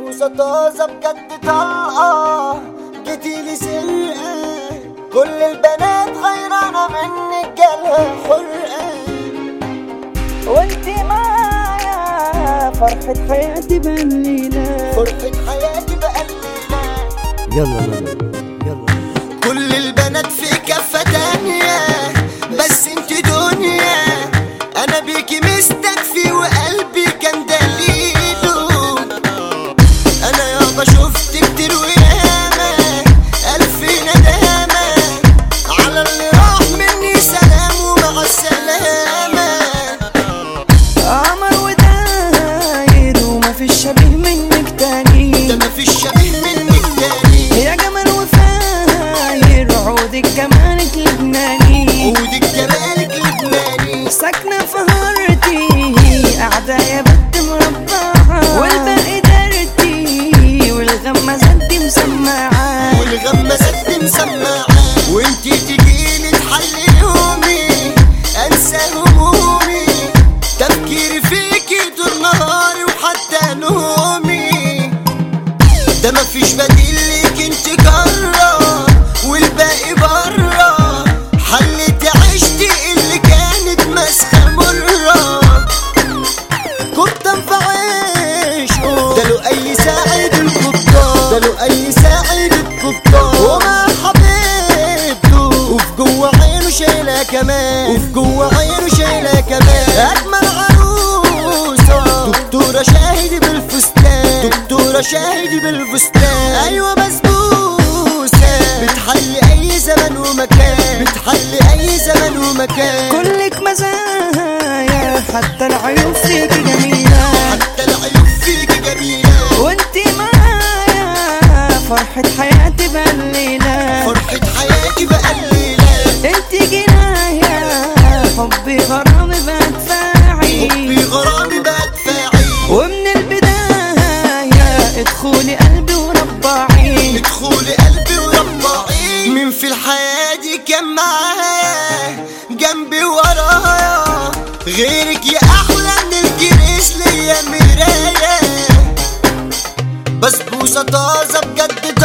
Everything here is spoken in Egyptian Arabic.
بسبوسة طازة بجد طلقة جيتيلي سرقة كل البنات غيرانة منك جالها حرقة وانت معايا فرحة حياتي بالليلة فرحة حياتي بقليلة يلا يلا يلا كل البنات في كفة تانية بس انت دنيا انا بيكي مستكفي وقلبي كان دليله انا يابا شفت كتير وياما الف ندامة على اللي راح مني سلام ومع السلامة قمر وداير ومفيش شبيه منك تاني ده مفيش شبيه منك تاني يا جمال وفاير عودك جمالك لبناني ودك جمالك لبناني ساكنة في هارتي قاعدة يا بنت مربعة والباقي دارتي والغمازات دي مسمعة والغمازات مسمعة وانتي تجيلي تحلي يومي انسى همومي تفكيري فيكي طول نهاري وحتى نومي ده مفيش بديل ليك انت جرة والباقي برا حلت عشتي اللي كانت ماسكة مرة كنت انفعش ده لو اي ساعد الكبار ده لو اي ساعد الكبار وما حبيبته وفي جوه عينه شايله كمان وفي جوه عينه شايله كمان اجمل عروسه دكتوره شاهدي بالفستان دكتوره شاهدي بالفستان ايوه بسبوسه بتحلي اي زمن ومكان بتحلي اي زمن ومكان كلك مزايا حتى العيون فيك جميلة حتى العيون فيك جميله وانت معايا فرحة حياتي بالليلة فرحة حياتي بقليلة انت جناية حبي غرامي بدفاعي حبي غرامي بدفاعي ومن البداية ادخلي قلبي وربعي ادخلي قلبي وربعي مين في الحياة دي كان معايا جنبي ورايا غيرك يا أحلى من الجريش ليا مراية بسبوسة طازة بجد